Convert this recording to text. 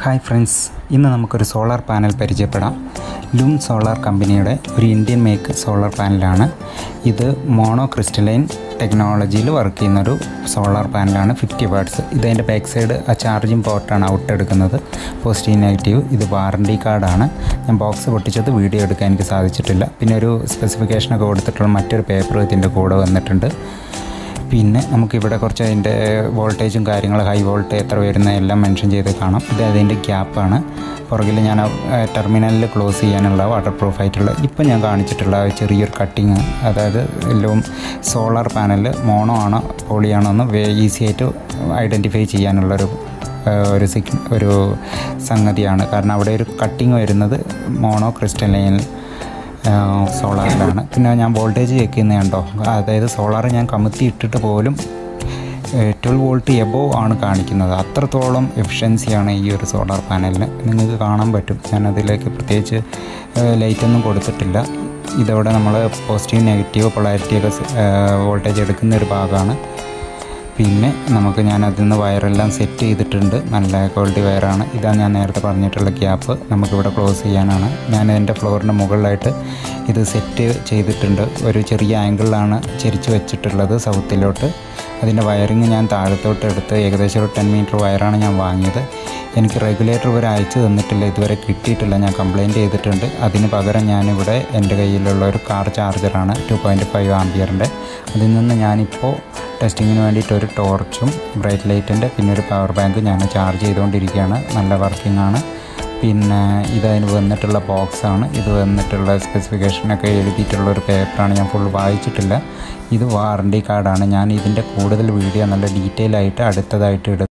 hi friends ഇന്ന് നമുക്കൊരു solar panel പരിചയപ്പെടാം ലൂം സോളാർ കമ്പനിയുടെ ഒരു ഇന്ത്യൻ മേക്ക് സോളാർ പാനലാണ് ഇത് മോണോ ക്രിസ്റ്റലൈൻ ടെക്നോളജിയിൽ വർക്ക് ചെയ്യുന്നൊരു സോളാർ പാനലാണ് ഫിഫ്റ്റി വാട്ട്സ് ഇതതിൻ്റെ ബാക്ക് സൈഡ് ആ ചാർജിങ് പോർട്ടാണ് ഔട്ട് എടുക്കുന്നത് പോസിറ്റീവ് നെഗറ്റീവ് ഇത് വാറണ്ടി കാർഡാണ് ഞാൻ ബോക്സ് പൊട്ടിച്ചത് വീഡിയോ എടുക്കാൻ എനിക്ക് സാധിച്ചിട്ടില്ല പിന്നെ ഒരു സ്പെസിഫിക്കേഷനൊക്കെ കൊടുത്തിട്ടുള്ള മറ്റൊരു പേപ്പർ ഇതിൻ്റെ കൂടെ വന്നിട്ടുണ്ട് പിന്നെ നമുക്കിവിടെ കുറച്ച് അതിൻ്റെ വോൾട്ടേജും കാര്യങ്ങൾ ഹൈ വോൾട്ട് എത്ര വരുന്ന എല്ലാം മെൻഷൻ ചെയ്ത് കാണാം ഇത് അതിൻ്റെ ഗ്യാപ്പാണ് പുറകിൽ ഞാൻ ടെർമിനലിൽ ക്ലോസ് ചെയ്യാനുള്ള വാട്ടർ പ്രൂഫ് ആയിട്ടുള്ള ഇപ്പം ഞാൻ കാണിച്ചിട്ടുള്ള ആ ചെറിയൊരു കട്ടിങ് അതായത് എല്ലാം സോളാർ പാനൽ മോണോ ആണോ പോളിയാണോ എന്ന് ഈസി ആയിട്ട് ഐഡൻറ്റിഫൈ ചെയ്യാനുള്ളൊരു ഒരു സിഗ് ഒരു സംഗതിയാണ് കാരണം അവിടെ ഒരു കട്ടിങ് വരുന്നത് മോണോ ക്രിസ്റ്റലൈൻ സോളാറിലാണ് പിന്നെ ഞാൻ വോൾട്ടേജ് ചെക്ക് ചെയ്യുന്നത് കണ്ടോ അതായത് സോളാർ ഞാൻ കമത്തി ഇട്ടിട്ട് പോലും ട്വൽവ് വോൾട്ട് എബോവ് ആണ് കാണിക്കുന്നത് അത്രത്തോളം എഫിഷ്യൻസിയാണ് ഈ ഒരു സോളാർ പാനലിന് നിങ്ങൾക്ക് കാണാൻ പറ്റും ഞാൻ അതിലേക്ക് പ്രത്യേകിച്ച് ലൈറ്റൊന്നും കൊടുത്തിട്ടില്ല ഇതോടെ നമ്മൾ പോസിറ്റീവ് നെഗറ്റീവ് പൊളാരിറ്റിയൊക്കെ വോൾട്ടേജ് എടുക്കുന്ന ഒരു ഭാഗമാണ് പിന്നെ നമുക്ക് ഞാൻ അതിൽ നിന്ന് വയറെല്ലാം സെറ്റ് ചെയ്തിട്ടുണ്ട് നല്ല ക്വാളിറ്റി വയറാണ് ഇതാണ് ഞാൻ നേരത്തെ പറഞ്ഞിട്ടുള്ള ഗ്യാപ്പ് നമുക്കിവിടെ ക്ലോസ് ചെയ്യാനാണ് ഞാൻ എൻ്റെ ഫ്ലോറിൻ്റെ മുകളിലായിട്ട് ഇത് സെറ്റ് ചെയ്തിട്ടുണ്ട് ഒരു ചെറിയ ആംഗിളിലാണ് ചെരിച്ച് വെച്ചിട്ടുള്ളത് സൗത്തിലോട്ട് അതിൻ്റെ വയറിങ് ഞാൻ താഴത്തോട്ട് എടുത്ത് ഏകദേശം ഒരു ടെൻ മീറ്റർ വയറാണ് ഞാൻ വാങ്ങിയത് എനിക്ക് റെഗുലേറ്റർ ഇവരെ അയച്ചു തന്നിട്ടില്ല ഇതുവരെ കിട്ടിയിട്ടില്ല ഞാൻ കംപ്ലയിൻറ്റ് ചെയ്തിട്ടുണ്ട് അതിന് പകരം ഞാനിവിടെ എൻ്റെ കയ്യിലുള്ള ഒരു കാർ ചാർജറാണ് ടു പോയിൻറ്റ് ഫൈവ് ആംബിയറിൻ്റെ അതിൽ നിന്ന് ഞാനിപ്പോൾ ടെസ്റ്റിങ്ങിന് വേണ്ടിയിട്ട് ഒരു ടോർച്ചും ബ്രൈറ്റ് ലൈറ്റിൻ്റെ പിന്നെ ഒരു പവർ ബാങ്ക് ഞാൻ ചാർജ് ചെയ്തുകൊണ്ടിരിക്കുകയാണ് നല്ല വർക്കിംഗ് ആണ് പിന്നെ ഇതതിന് വന്നിട്ടുള്ള ബോക്സാണ് ഇത് വന്നിട്ടുള്ള സ്പെസിഫിക്കേഷനൊക്കെ എഴുതിയിട്ടുള്ള ഒരു പേപ്പറാണ് ഞാൻ ഫുൾ വായിച്ചിട്ടില്ല ഇത് വാറണ്ടി കാർഡാണ് ഞാൻ ഇതിൻ്റെ കൂടുതൽ വീഡിയോ നല്ല ഡീറ്റെയിൽ ആയിട്ട് അടുത്തതായിട്ട് ഇടും